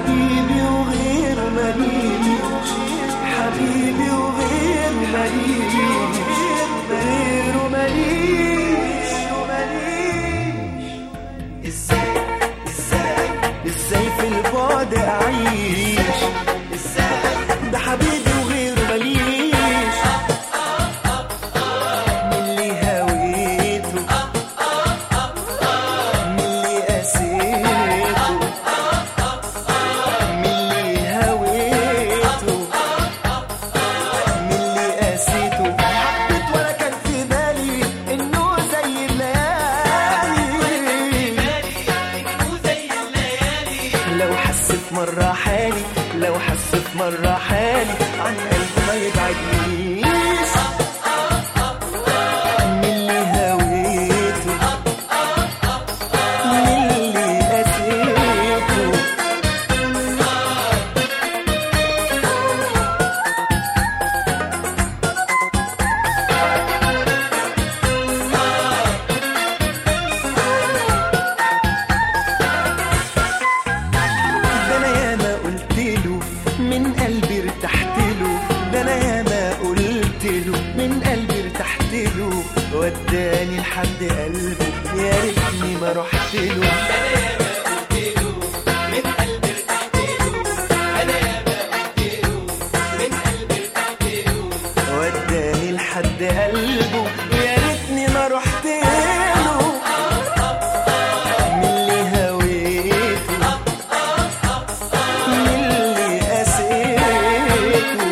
حبيبي وغير ماليش حبيبي وغير ماليش غيره ماليش ازاي ازاي ازاي في البعد اعيش ازاي ده حبيبي وغيره ماليش من اللي هويته من اللي قسيته من اللي هويته من اللي قاسيته حبيت ولا كان في بالي انه زي الليالي لو حسيت مرة حالي لو حسيت مرة حالي عن قلبي ما يبعدنيش من اللي هويته من اللي قاسيته ده انا ياما قلت له من قلبي ارتحت له ده انا ياما قلت له من قلبي ارتحت له وداني لحد قلبه يا ريتني ما رحت له وداني لحد قلبه يا ريتني ما رحت له من اللي هويته من اللي قاسيته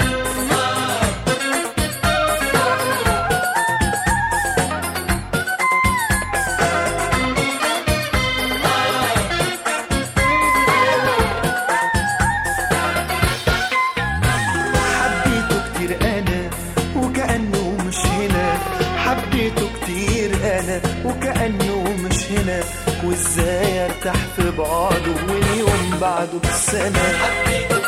حبيته كتير انا وكانه مش هنا حبيته كتير انا وكانه مش هنا وازاي ارتاح في بعضه واليوم بعده بالسنه